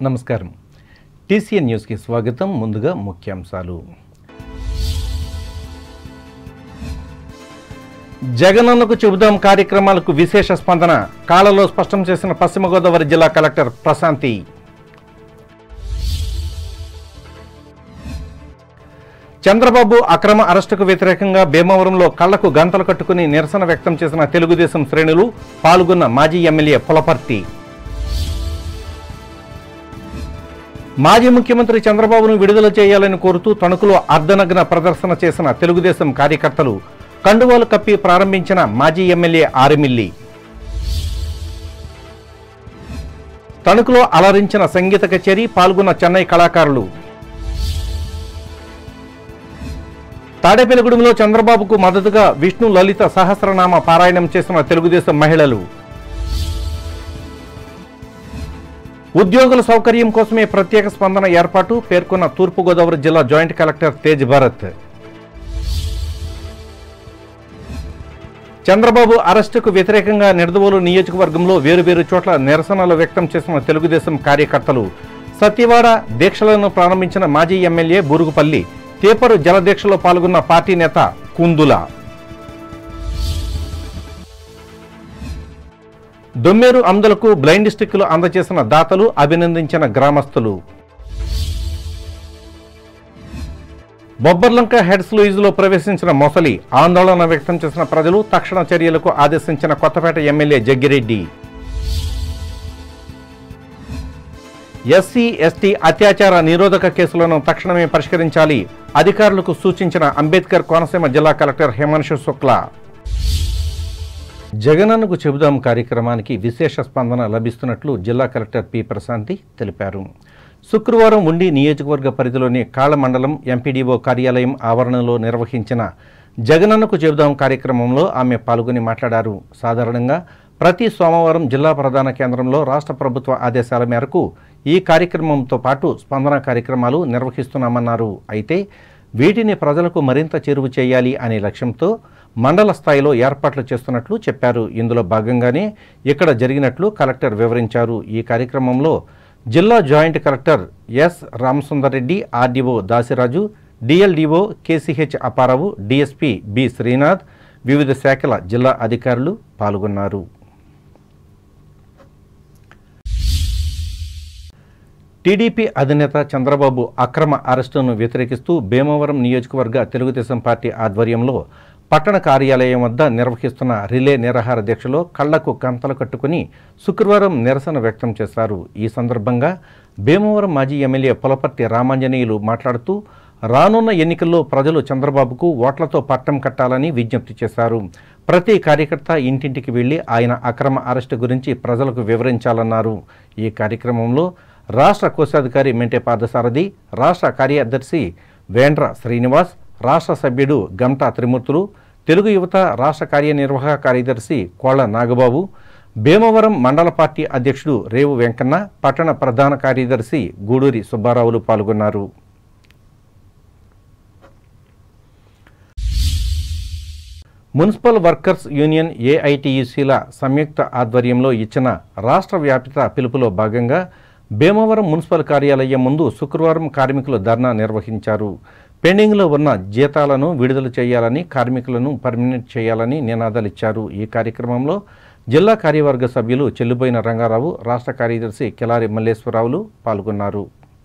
నమస్కారం టీసీఎన్ న్యూస్కి స్వాగతం ముందుగా ముఖ్యాంశాలు జగనన్నకు చెబుదాం కార్యక్రమాలకు విశేష స్పందన కాలలో స్పష్టం చేసిన పశ్చిమ గోదావరి జిల్లా కలెక్టర్ ప్రశాంతి చంద్రబాబు అక్రమ అరెస్టుకు వ్యతిరేకంగా భీమవరంలో కళ్లకు గంతలు కట్టుకుని నిరసన వ్యక్తం చేసిన తెలుగుదేశం శ్రేణులు పాల్గొన్న మాజీ ఎమ్మెల్యే పులపర్తి మాజీ ముఖ్యమంత్రి చంద్రబాబును విడుదల చేయాలని కోరుతూ తణుకులో అర్ధనగ్న ప్రదర్శన చేసిన తెలుగుదేశం కార్యకర్తలు కండువాలు కప్పి ప్రారంభించిన మాజీ ఎమ్మెల్యే ఆరిమిల్లి తణుకులో అలరించిన సంగీత కచేరీ పాల్గొన్న చెన్నై కళాకారులు తాడేపల్లిగూడెంలో చంద్రబాబుకు మద్దతుగా విష్ణు లలిత సహస్రనామ పారాయణం చేసిన తెలుగుదేశం మహిళలు ఉద్యోగుల సౌకర్యం కోసమే ప్రత్యేక స్పందన ఏర్పాటు పేర్కొన్న తూర్పుగోదావరి జిల్లా జాయింట్ కలెక్టర్ తేజ్ భరత్ చంద్రబాబు అరెస్టుకు వ్యతిరేకంగా నిడదవోలు నియోజకవర్గంలో వేరువేరు చోట్ల నిరసనలు వ్యక్తం చేసిన తెలుగుదేశం కార్యకర్తలు సత్యవాడ దీక్షలను ప్రారంభించిన మాజీ ఎమ్మెల్యే బూరుగుపల్లి తేపరు జలదీక్షలో పాల్గొన్న పార్టీ నేత కుందుల దొమ్మేరు అంధులకు బ్లైండ్ స్టిక్లు అందజేసిన దాతలు అభినందించిన గ్రామస్తులు బొబ్బర్లంక హెడ్స్ లూయిజ్లో ప్రవేశించిన మొసలి ఆందోళన వ్యక్తం చేసిన ప్రజలు తక్షణ చర్యలకు ఆదేశించిన Kothapeta MLA Jaggireddy SC ST అత్యాచార నిరోధక కేసులను తక్షణమే పరిష్కరించాలి అధికారులకు సూచించిన అంబేద్కర్ కోనసీమ జిల్లా కలెక్టర్ హిమాంశు శుక్లా జగనన్నకు చెబుదాం కార్యక్రమానికి విశేష స్పందన లభిస్తున్నట్లు జిల్లా కలెక్టర్ పి ప్రశాంతి తెలిపారు శుక్రవారం ఉండి నియోజకవర్గ పరిధిలోని కాళ్ళ మండలం ఎంపీడీఓ కార్యాలయం ఆవరణలో నిర్వహించిన జగనన్నకు చెబుదాం కార్యక్రమంలో ఆమె పాల్గొని మాట్లాడారు సాధారణంగా ప్రతి సోమవారం జిల్లా ప్రధాన కేంద్రంలో రాష్ట్ర ప్రభుత్వ ఆదేశాల మేరకు ఈ కార్యక్రమంతో పాటు స్పందన కార్యక్రమాలు నిర్వహిస్తున్నామన్నారు అయితే వీటిని ప్రజలకు మరింత చేరువ చేయాలి అనే లక్ష్యంతో మండల స్థాయిలో ఏర్పాట్లు చేస్తున్నట్లు చెప్పారు ఇందులో భాగంగానే ఇక్కడ జరిగినట్లు కలెక్టర్ వివరించారు ఈ కార్యక్రమంలో జిల్లా joint collector S Ramasundarreddy RDO Dasiraju DLDO KCH Aparao DSP B Srinath వివిధ శాఖల జిల్లా అధికారులు పాల్గొన్నారు టీడీపీ అధినేత చంద్రబాబు అక్రమ అరెస్టును వ్యతిరేకిస్తూ భీమవరం నియోజకవర్గ తెలుగుదేశం పార్టీ ఆధ్వర్యంలో పట్టణ కార్యాలయం వద్ద నిర్వహిస్తున్న రిలే నిరాహార దీక్షలో కళ్లకు కంతలు కట్టుకుని శుక్రవారం నిరసన వ్యక్తం చేశారు ఈ సందర్భంగా భీమవరం మాజీ ఎమ్మెల్యే పులపర్తి రామాంజనేయులు మాట్లాడుతూ రానున్న ఎన్నికల్లో ప్రజలు చంద్రబాబుకు ఓట్లతో పట్టం కట్టాలని విజ్ఞప్తి చేశారు ప్రతి కార్యకర్త ఇంటింటికి వెళ్లి ఆయన అక్రమ అరెస్టు గురించి ప్రజలకు వివరించాలన్నారు ఈ కార్యక్రమంలో రాష్ట్ర కోశాధికారి మెంటే పార్థసారథి రాష్ట్ర కార్యదర్శి వేండ్ర శ్రీనివాస్ రాష్ట్ర సభ్యుడు గంటా త్రిమూర్తులు తెలుగు యువత రాష్ట్ర కార్యనిర్వాహక కార్యదర్శి కోళ్ల నాగబాబు భీమవరం మండల పార్టీ అధ్యక్షుడు రేవు వెంకన్న పట్టణ ప్రధాన కార్యదర్శి గూడూరి సుబ్బారావులు పాల్గొన్నారు మున్సిపల్ వర్కర్స్ యూనియన్ ఏఐటియుసిల సంయుక్త ఆధ్వర్యంలో ఇచ్చిన రాష్ట్ర వ్యాపిత పిలుపులో భాగంగా భీమవరం మున్సిపల్ కార్యాలయం ముందు శుక్రవారం కార్మికులు ధర్నా నిర్వహించారు పెండింగ్లో ఉన్న జీతాలను విడుదల చేయాలని కార్మికులను పర్మినెంట్ చేయాలని నినాదాలు ఇచ్చారు ఈ కార్యక్రమంలో జిల్లా కార్యవర్గ సభ్యులు చెల్లుబోయిన రంగారావు రాష్ట్ర కార్యదర్శి కిలారి మల్లేశ్వరరావులు పాల్గొన్నారు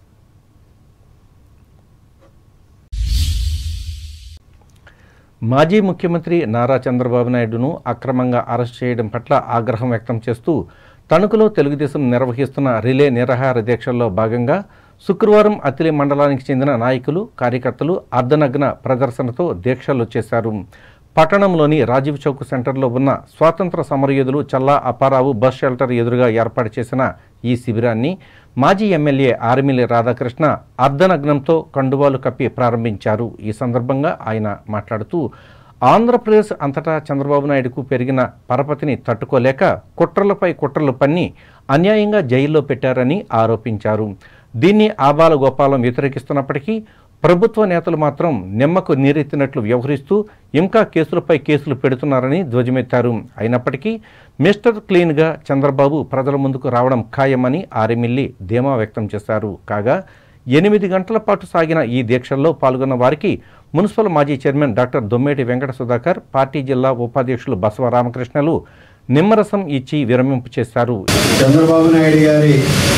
మాజీ ముఖ్యమంత్రి నారా చంద్రబాబు నాయుడును అక్రమంగా అరెస్ట్ చేయడం పట్ల ఆగ్రహం వ్యక్తం చేస్తూ తణుకులో తెలుగుదేశం నిర్వహిస్తున్న రిలే నిరాహార దీక్షల్లో భాగంగా శుక్రవారం అతిలి మండలానికి చెందిన నాయకులు కార్యకర్తలు అర్ధనగ్న ప్రదర్శనతో దీక్షలు చేశారు పట్టణంలోని రాజీవ్ చౌక్ సెంటర్లో ఉన్న స్వాతంత్ర సమరయోధులు చల్లా అప్పారావు బస్ షెల్టర్ ఎదురుగా ఏర్పాటు చేసిన ఈ శిబిరాన్ని మాజీ ఎమ్మెల్యే ఆర్మిలి రాధాకృష్ణ అర్ధనగ్నంతో కండువాలు కప్పి ప్రారంభించారు ఈ సందర్భంగా ఆయన మాట్లాడుతూ ఆంధ్రప్రదేశ్ అంతటా చంద్రబాబు నాయుడుకు పెరిగిన పరపతిని తట్టుకోలేక కుట్రలపై కుట్రలు పన్ని అన్యాయంగా జైల్లో పెట్టారని ఆరోపించారు దీన్ని ఆబాల గోపాలం వ్యతిరేకిస్తున్నప్పటికీ ప్రభుత్వ నేతలు మాత్రం నిమ్మకు నీరెత్తినట్లు వ్యవహరిస్తూ ఇంకా కేసులపై కేసులు పెడుతున్నారని ధ్వజమెత్తారు అయినప్పటికీ మిస్టర్ క్లీన్గా చంద్రబాబు ప్రజల ముందుకు రావడం ఖాయమని ఆరెమిల్లి ధీమా వ్యక్తం చేశారు కాగా ఎనిమిది గంటల పాటు సాగిన ఈ దీక్షల్లో పాల్గొన్న వారికి మున్సిపల్ మాజీ chairman doctor Dommeti Venkata Sudhakar party జిల్లా ఉపాధ్యక్షులు బసవ రామకృష్ణలు నిమ్మరసం ఇచ్చి విరమింపు చేశారు చంద్రబాబు నాయుడు గారి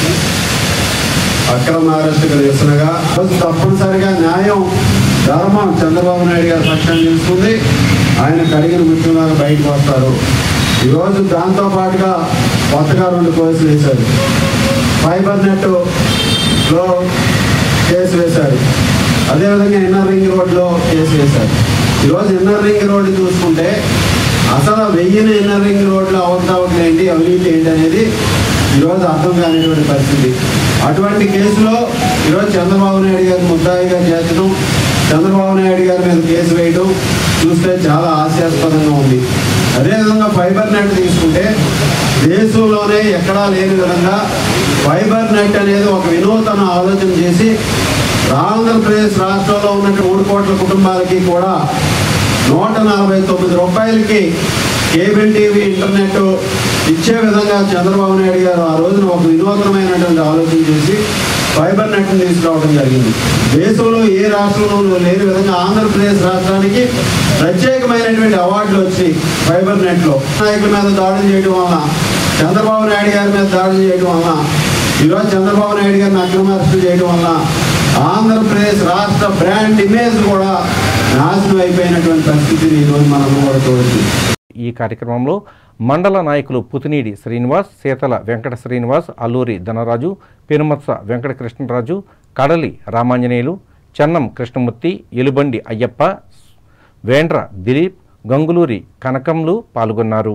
అక్రమ అరెస్టుకు నిరసనగా తప్పనిసరిగా న్యాయం ధర్మం చంద్రబాబు నాయుడు గారి పక్షాన్ని నిలుస్తుంది ఆయన కడిగిన ముఖ్యంగా బయటకు వస్తారు ఈరోజు దాంతో పాటుగా కొత్తగా రెండు కేసులు వేశారు ఫైబర్ నెట్ లో కేసు వేశారు అదేవిధంగా ఇన్నర్ రింగ్ రోడ్లో కేసు వేశారు ఈరోజు ఇన్నర్ రింగ్ రోడ్డు చూసుకుంటే అసలు వెయ్యిన ఇన్నర్ రింగ్ రోడ్లో అవతావట్లు ఏంటి అవినీతి ఏంటి అనేది ఈరోజు అర్థం కానిటువంటి పరిస్థితి అటువంటి కేసులో ఈరోజు చంద్రబాబు నాయుడు గారిని ముద్దాయిగా చేర్చడం చంద్రబాబు నాయుడు గారి మీద కేసు వేయడం చూస్తే చాలా హాస్యాస్పదంగా ఉంది అదేవిధంగా ఫైబర్ నెట్ తీసుకుంటే దేశంలోనే ఎక్కడా లేని విధంగా ఫైబర్ నెట్ అనేది ఒక వినూతన ఆలోచన చేసి ఆంధ్రప్రదేశ్ రాష్ట్రంలో ఉన్నట్టు మూడు కోట్ల కుటుంబాలకి కూడా నూట నలభై తొమ్మిది రూపాయలకి కేబుల్ టీవీ ఇంటర్నెట్ ఇచ్చే విధంగా చంద్రబాబు నాయుడు గారు ఆ రోజున ఒక వినూతనమైనటువంటి ఆలోచన చేసి ఫైబర్ నెట్ని తీసుకురావడం జరిగింది దేశంలో ఏ రాష్ట్రంలోనూ లేని విధంగా ఆంధ్రప్రదేశ్ రాష్ట్రానికి ప్రత్యేకమైనటువంటి అవార్డులు వచ్చి ఫైబర్ నెట్లో నాయకుల మీద దాడులు చేయడం వలన చంద్రబాబు నాయుడు గారి మీద దాడులు చేయడం వలన ఈరోజు చంద్రబాబు నాయుడు గారిని అక్రమ అరెస్టు చేయడం వలన ఆంధ్రప్రదేశ్ రాష్ట్ర బ్రాండ్ ఇమేజ్ కూడా నాశనం అయిపోయినటువంటి పరిస్థితిని ఈరోజు మనం కూడా చూడొచ్చు ఈ కార్యక్రమంలో మండల నాయకులు పుతినీడి శ్రీనివాస్ సీతల వెంకట శ్రీనివాస్ అల్లూరి ధనరాజు పెనుమత్స వెంకట కృష్ణరాజు కడలి రామాంజనేయులు చెన్నం కృష్ణమూర్తి ఎలుబండి అయ్యప్ప వేండ్ర దిలీప్ గంగులూరి కనకంలు పాల్గొన్నారు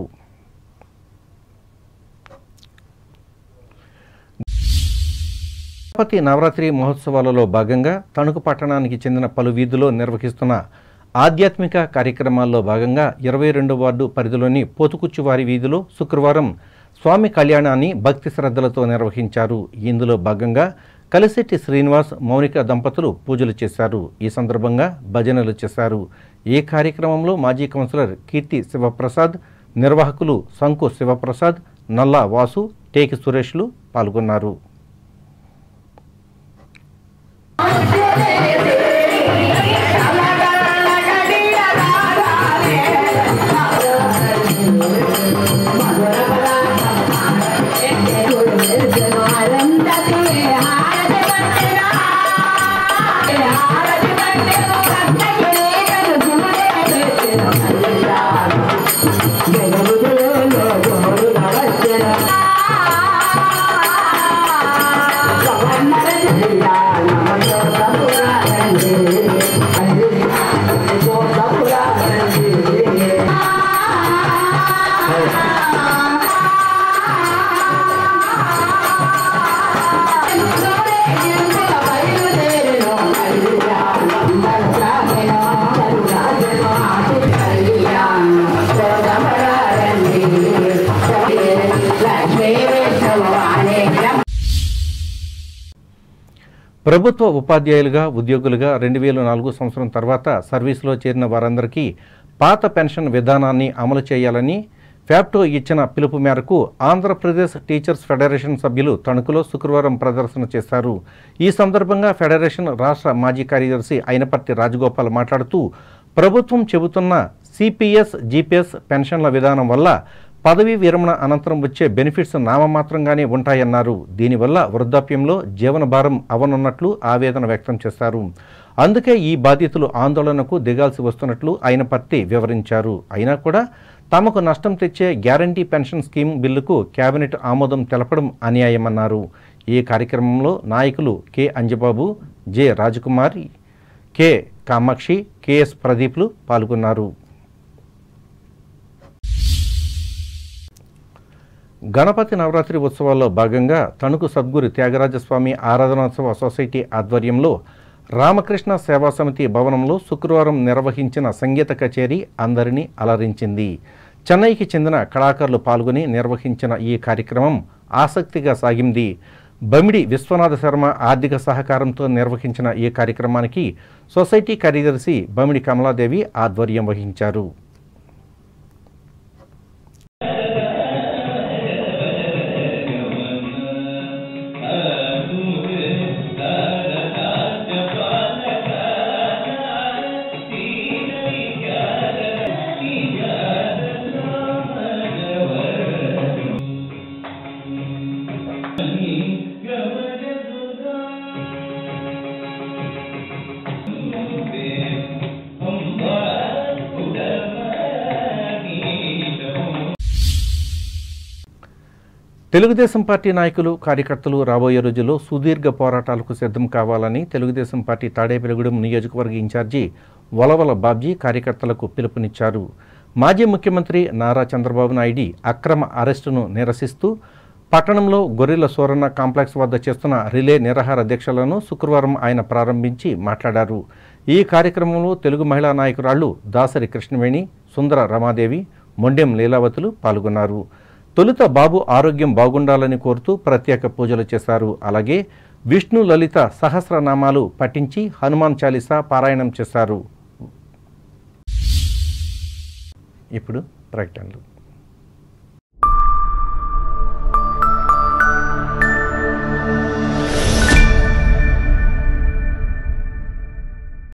గణపతి నవరాత్రి మహోత్సవాలలో భాగంగా తణుకు పట్టణానికి చెందిన పలు వీధుల్లో నిర్వహిస్తున్న ఆధ్యాత్మిక కార్యక్రమాల్లో భాగంగా ఇరవై రెండు వార్డు పరిధిలోని పోతుకుచ్చివారి వీధిలో శుక్రవారం స్వామి కళ్యాణాన్ని భక్తి శ్రద్ధలతో నిర్వహించారు ఇందులో భాగంగా కలిశెట్టి శ్రీనివాస్ మౌనిక దంపతులు పూజలు చేశారు ఈ సందర్భంగా భజనలు చేశారు ఈ కార్యక్రమంలో మాజీ కౌన్సిలర్ కీర్తి శివప్రసాద్ నిర్వాహకులు శంకు శివప్రసాద్ నల్లా వాసు టేకి సురేష్లు పాల్గొన్నారు ప్రభుత్వ ఉపాధ్యాయులుగా ఉద్యోగులుగా రెండు వేల నాలుగు సంవత్సరం తర్వాత సర్వీసులో చేరిన వారందరికీ పాత పెన్షన్ విధానాన్ని అమలు చేయాలని ఫ్యాప్టో ఇచ్చిన పిలుపు మేరకు ఆంధ్రప్రదేశ్ టీచర్స్ ఫెడరేషన్ సభ్యులు తణుకులో శుక్రవారం ప్రదర్శన చేశారు ఈ సందర్భంగా ఫెడరేషన్ రాష్ట్ర మాజీ కార్యదర్శి అయినపర్తి రాజగోపాల్ మాట్లాడుతూ ప్రభుత్వం చెబుతున్న సిపిఎస్ జీపీఎస్ పెన్షన్ల విధానం వల్ల పదవీ విరమణ అనంతరం వచ్చే బెనిఫిట్స్ నామమాత్రంగానే ఉంటాయన్నారు దీనివల్ల వృద్ధాప్యంలో జీవన భారం అవనున్నట్లు ఆవేదన వ్యక్తం చేశారు అందుకే ఈ బాధితులు ఆందోళనకు దిగాల్సి వస్తున్నట్లు అయినపర్తి వివరించారు అయినా కూడా తమకు నష్టం తెచ్చే గ్యారంటీ పెన్షన్ స్కీమ్ బిల్లుకు కేబినెట్ ఆమోదం తెలపడం అన్యాయమన్నారు ఈ కార్యక్రమంలో నాయకులు K Anjababu J Rajakumari K Kamakshi KS ప్రదీప్లు పాల్గొన్నారు గణపతి నవరాత్రి ఉత్సవాల్లో భాగంగా తణుకు సద్గురు త్యాగరాజస్వామి ఆరాధనోత్సవ సొసైటీ ఆధ్వర్యంలో రామకృష్ణ సేవా సమితి భవనంలో శుక్రవారం నిర్వహించిన సంగీత కచేరీ అందరినీ అలరించింది చెన్నైకి చెందిన కళాకారులు పాల్గొని నిర్వహించిన ఈ కార్యక్రమం ఆసక్తిగా సాగింది బమిడి విశ్వనాథ శర్మ ఆర్థిక సహకారంతో నిర్వహించిన ఈ కార్యక్రమానికి సొసైటీ కార్యదర్శి బమిడి కమలాదేవి ఆధ్వర్యం వహించారు తెలుగుదేశం పార్టీ నాయకులు కార్యకర్తలు రాబోయే రోజుల్లో సుదీర్ఘ పోరాటాలకు సిద్ధం కావాలని తెలుగుదేశం పార్టీ తాడేపల్లిగూడెం నియోజకవర్గ ఇన్ఛార్జి వలవల బాబ్జీ కార్యకర్తలకు పిలుపునిచ్చారు మాజీ ముఖ్యమంత్రి నారా చంద్రబాబు నాయుడు అక్రమ అరెస్టును నిరసిస్తూ పట్టణంలో గొర్రెల సోరన్న కాంప్లెక్స్ వద్ద చేస్తున్న రిలే నిరాహార దీక్షలను శుక్రవారం ఆయన ప్రారంభించి మాట్లాడారు ఈ కార్యక్రమంలో తెలుగు మహిళా నాయకురాళ్లు దాసరి కృష్ణవేణి సుందర రమాదేవి మొండెం లీలావతులు పాల్గొన్నారు తొలుత బాబు ఆరోగ్యం బాగుండాలని కోరుతూ ప్రత్యేక పూజలు చేశారు అలాగే విష్ణు లలిత సహస్రనామాలు పఠించి హనుమాన్ చాలీసా పారాయణం చేశారు ఇప్పుడు ప్రకటనలు